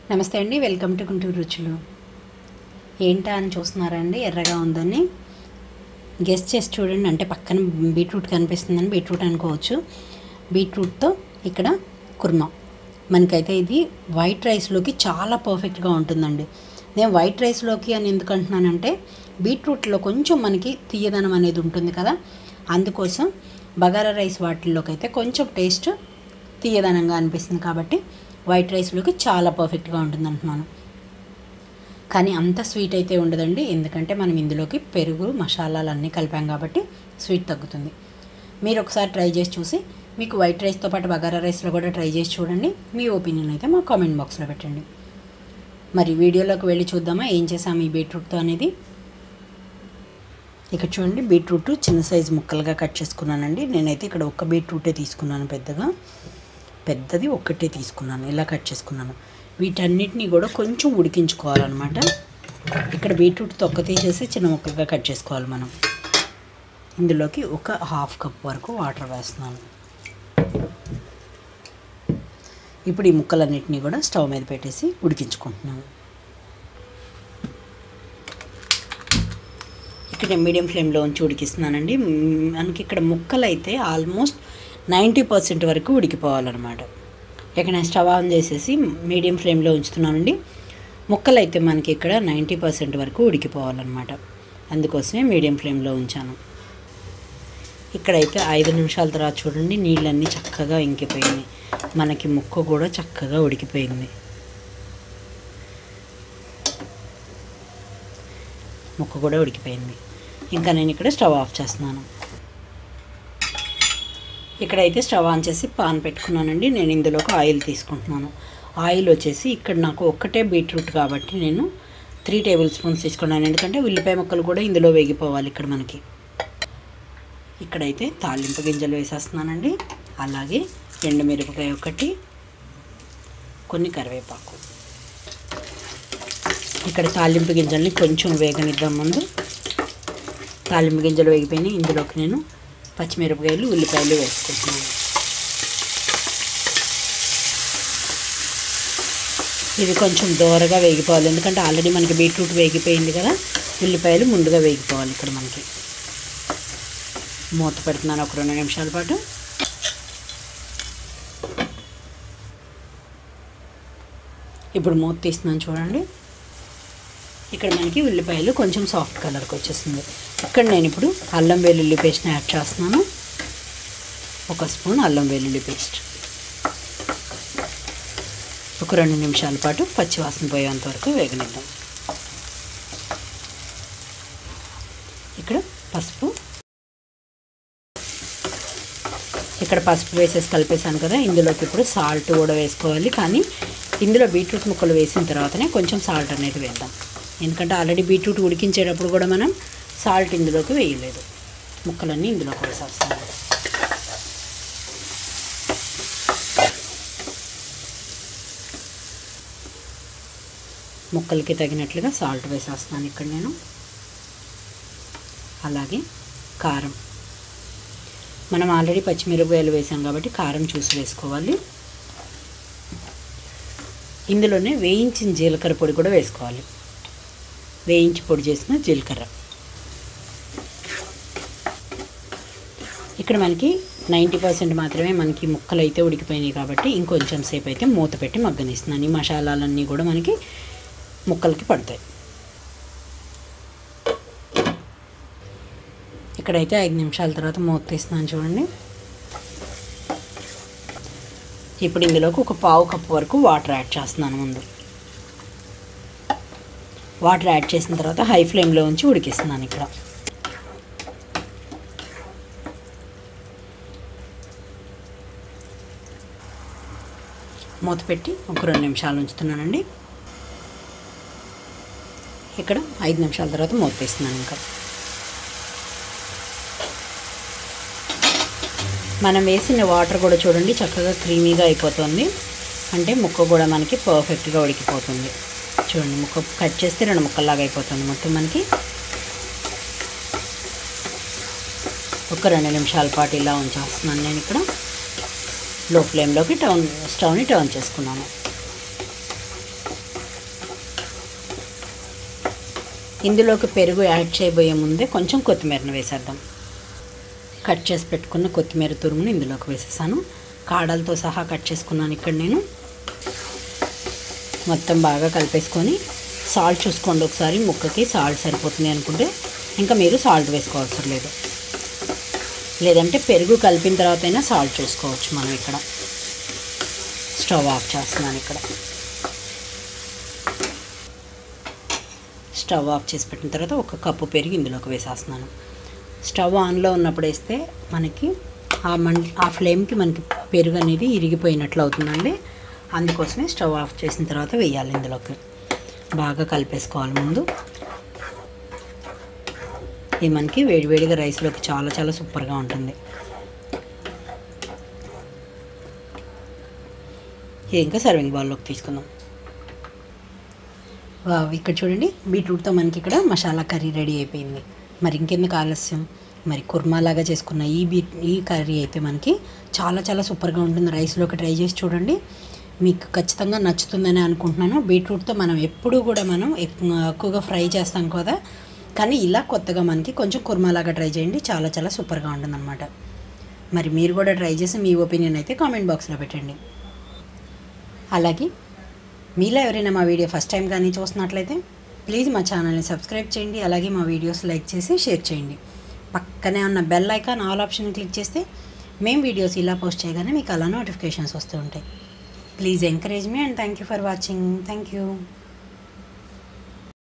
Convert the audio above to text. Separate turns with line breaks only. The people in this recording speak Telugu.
నమస్తే అండి వెల్కమ్ టు గుంటూరు రుచులు ఏంటా అని చూస్తున్నారండి ఎర్రగా ఉందని గెస్ట్ చేసి చూడండి అంటే పక్కన బీట్రూట్ కనిపిస్తుందని బీట్రూట్ అనుకోవచ్చు బీట్రూట్తో ఇక్కడ కుర్మా మనకైతే ఇది వైట్ రైస్లోకి చాలా పర్ఫెక్ట్గా ఉంటుందండి నేను వైట్ రైస్లోకి అని ఎందుకు అంటున్నానంటే బీట్రూట్లో కొంచెం మనకి తీయదనం అనేది ఉంటుంది కదా అందుకోసం బగారా రైస్ వాటిల్లోకి అయితే కొంచెం టేస్ట్ తీయదనంగా అనిపిస్తుంది కాబట్టి వైట్ రైస్లోకి చాలా పర్ఫెక్ట్గా ఉంటుంది అంటున్నాను కానీ అంత స్వీట్ అయితే ఉండదండి ఎందుకంటే మనం ఇందులోకి పెరుగు మసాలాలు అన్నీ కలిపాం కాబట్టి స్వీట్ తగ్గుతుంది మీరు ఒకసారి ట్రై చేసి చూసి మీకు వైట్ రైస్తో పాటు బగారా రైస్లో కూడా ట్రై చేసి చూడండి మీ ఒపీనియన్ అయితే మా కామెంట్ బాక్స్లో పెట్టండి మరి వీడియోలోకి వెళ్ళి చూద్దామా ఏం చేసాము ఈ బీట్రూట్తో అనేది ఇక్కడ చూడండి బీట్రూట్ చిన్న సైజు ముక్కలుగా కట్ చేసుకున్నానండి నేనైతే ఇక్కడ ఒక్క బీట్రూటే తీసుకున్నాను పెద్దగా పెద్దది ఒక్కటే తీసుకున్నాను ఇలా కట్ చేసుకున్నాను వీటన్నిటిని కూడా కొంచెం ఉడికించుకోవాలన్నమాట ఇక్కడ బీట్రూట్ తొక్క తీసేసి చిన్న ముక్కలుగా కట్ చేసుకోవాలి మనం ఇందులోకి ఒక హాఫ్ కప్ వరకు వాటర్ వేస్తున్నాను ఇప్పుడు ఈ ముక్కలన్నిటినీ కూడా స్టవ్ మీద పెట్టేసి ఉడికించుకుంటున్నాను ఇక్కడ నేను మీడియం ఫ్లేమ్లో ఉంచి ఉడికిస్తున్నానండి మ్, మనకి ఇక్కడ ముక్కలు అయితే ఆల్మోస్ట్ నైంటీ పర్సెంట్ వరకు ఉడికిపోవాలన్నమాట ఇక నేను స్టవ్ ఆన్ చేసేసి మీడియం ఫ్లేమ్లో ఉంచుతున్నానండి ముక్కలు అయితే మనకి ఇక్కడ నైంటీ పర్సెంట్ వరకు ఉడికిపోవాలన్నమాట అందుకోసమే మీడియం ఫ్లేమ్లో ఉంచాను ఇక్కడైతే ఐదు నిమిషాల తర్వాత చూడండి నీళ్ళన్నీ చక్కగా ఇంకిపోయింది మనకి ముక్క కూడా చక్కగా ఉడికిపోయింది ముక్క కూడా ఉడికిపోయింది ఇంకా నేను ఇక్కడ స్టవ్ ఆఫ్ చేస్తున్నాను ఇక్కడైతే స్టవ్ ఆన్ చేసి పాన్ పెట్టుకున్నానండి నేను ఇందులోకి ఆయిల్ తీసుకుంటున్నాను ఆయిల్ వచ్చేసి ఇక్కడ నాకు ఒక్కటే బీట్రూట్ కాబట్టి నేను త్రీ టేబుల్ స్పూన్స్ తీసుకున్నాను ఎందుకంటే ఉల్లిపాయ ముక్కలు కూడా ఇందులో వేగిపోవాలి ఇక్కడ మనకి ఇక్కడైతే తాలింపు గింజలు వేసేస్తున్నానండి అలాగే ఎండుమిరపకాయ ఒకటి కొన్ని కరివేపాకు ఇక్కడ తాలింపు గింజల్ని కొంచెం వేగనిద్దాం ముందు తాలింపు గింజలు వేగిపోయినాయి ఇందులోకి నేను పచ్చిమిరపకాయలు ఉల్లిపాయలు వేసుకుంటున్నాను ఇవి కొంచెం దోరగా వేగిపోవాలి ఎందుకంటే ఆల్రెడీ మనకి బీట్రూట్ వేగిపోయింది కదా ఉల్లిపాయలు ముందుగా వేగిపోవాలి ఇక్కడ మనకి మూత పెడుతున్నాను ఒక రెండు నిమిషాల పాటు ఇప్పుడు మూత తీస్తున్నాను చూడండి ఇక్కడ మనకి ఉల్లిపాయలు కొంచెం సాఫ్ట్ కలర్కి వచ్చేస్తుంది ఇక్కడ నేను ఇప్పుడు అల్లం వెల్లుల్లి పేస్ట్ని యాడ్ చేస్తున్నాను ఒక స్పూన్ అల్లం వెల్లుల్లి పేస్ట్ ఒక రెండు నిమిషాల పాటు పచ్చివాసన పోయేంత వరకు వేగనిద్దాం ఇక్కడ పసుపు ఇక్కడ పసుపు వేసేసి కలిపేసాను కదా ఇందులోకి ఇప్పుడు సాల్ట్ కూడా వేసుకోవాలి కానీ ఇందులో బీట్రూట్ ముక్కలు వేసిన తర్వాతనే కొంచెం సాల్ట్ అనేది వేద్దాం ఎందుకంటే ఆల్రెడీ బీట్రూట్ ఉడికించేటప్పుడు కూడా మనం సాల్ట్ ఇందులోకి వేయలేదు ముక్కలన్నీ ఇందులోకి వేసేస్తాం ముక్కలకి తగినట్లుగా సాల్ట్ వేసేస్తున్నాను ఇక్కడ నేను అలాగే కారం మనం ఆల్రెడీ పచ్చిమిరపకాయలు వేసాం కాబట్టి కారం చూసి వేసుకోవాలి ఇందులోనే వేయించిన జీలకర్ర పొడి కూడా వేసుకోవాలి వేయించి పొడి చేసిన జీలకర్ర ఇక్కడ మనకి నైంటీ పర్సెంట్ మాత్రమే మనకి ముక్కలు అయితే ఉడికిపోయినాయి కాబట్టి ఇంకొంచెం సేపు అయితే మూత పెట్టి మగ్గనిస్తున్నాను ఈ మసాలాలన్నీ కూడా మనకి ముక్కలకి పడతాయి ఇక్కడైతే ఐదు నిమిషాల తర్వాత మూత తీస్తున్నాను చూడండి ఇప్పుడు ఇందులోకి ఒక పావు కప్పు వరకు వాటర్ యాడ్ చేస్తున్నాను ముందు వాటర్ యాడ్ చేసిన తర్వాత హై ఫ్లేమ్లో ఉంచి ఉడికిస్తున్నాను ఇక్కడ మూత పెట్టి ఒక రెండు నిమిషాలు ఉంచుతున్నానండి ఇక్కడ ఐదు నిమిషాల తర్వాత మూత తీస్తున్నాను ఇంకా మనం వేసిన వాటర్ కూడా చూడండి చక్కగా క్రీమీగా అయిపోతుంది అంటే ముక్క కూడా మనకి పర్ఫెక్ట్గా ఉడికిపోతుంది చూడండి ముక్క కట్ చేస్తే రెండు ముక్కల్లాగా అయిపోతుంది మొత్తం మనకి ఒక రెండు నిమిషాల పాటు ఇలా ఉంచేస్తున్నాను నేను ఇక్కడ లో ఫ్లేమ్లోకి టర్న్ స్టవ్ని టర్న్ చేసుకున్నాను ఇందులోకి పెరుగు యాడ్ చేయబోయే ముందే కొంచెం కొత్తిమీరను వేసేద్దాం కట్ చేసి పెట్టుకున్న కొత్తిమీర తురుముని ఇందులోకి వేసేసాను కాడలతో సహా కట్ చేసుకున్నాను ఇక్కడ నేను మొత్తం బాగా కలిపేసుకొని సాల్ట్ చూసుకోండి ఒకసారి ముక్కకి సాల్ట్ సరిపోతుంది అనుకుంటే ఇంకా మీరు సాల్ట్ వేసుకోవాల్సిన లేదు లేదంటే పెరుగు కలిపిన తర్వాత అయినా సాల్ట్ చూసుకోవచ్చు మనం ఇక్కడ స్టవ్ ఆఫ్ చేస్తున్నాను ఇక్కడ స్టవ్ ఆఫ్ చేసి పెట్టిన తర్వాత ఒక కప్పు పెరుగు ఇందులోకి వేసేస్తున్నాను స్టవ్ ఆన్లో ఉన్నప్పుడు వేస్తే మనకి ఆ మం ఆ ఫ్లేమ్కి మనకి పెరుగు అనేది ఇరిగిపోయినట్లు అవుతుందండి అందుకోసమే స్టవ్ ఆఫ్ చేసిన తర్వాత వేయాలి ఇందులోకి బాగా కలిపేసుకోవాలి ముందు ఇది మనకి వేడివేడిగా రైస్లోకి చాలా చాలా సూపర్గా ఉంటుంది ఇది ఇంకా సర్వింగ్ బౌల్లోకి తీసుకుందాం వావ్, ఇక్కడ చూడండి బీట్రూట్తో మనకి ఇక్కడ మసాలా కర్రీ రెడీ అయిపోయింది మరి ఇంకెందుకు ఆలస్యం మరి కుర్మా లాగా చేసుకున్న ఈ బీ ఈ కర్రీ అయితే మనకి చాలా చాలా సూపర్గా ఉంటుంది రైస్లోకి ట్రై చేసి చూడండి మీకు ఖచ్చితంగా నచ్చుతుందని అనుకుంటున్నాను బీట్రూట్తో మనం ఎప్పుడూ కూడా మనం ఎక్కు- ఎక్కువగా ఫ్రై చేస్తాం కదా కానీ ఇలా కొత్తగా మనకి కొంచెం కుర్మా లాగా ట్రై చేయండి చాలా చాలా సూపర్గా ఉంటుందన్నమాట మరి మీరు కూడా ట్రై చేసి మీ ఒపీనియన్ అయితే కామెంట్ బాక్స్లో పెట్టండి అలాగే మీలో ఎవరైనా మా వీడియో ఫస్ట్ టైం కానీ చూస్తున్నట్లయితే ప్లీజ్ మా ఛానల్ని సబ్స్క్రైబ్ చేయండి అలాగే మా వీడియోస్ లైక్ చేసి షేర్ చేయండి పక్కనే ఉన్న bell icon all option click చేస్తే మేము వీడియోస్ ఇలా పోస్ట్ చేయగానే మీకు అలా నోటిఫికేషన్స్ వస్తూ ఉంటాయి please encourage me and thank you for watching thank you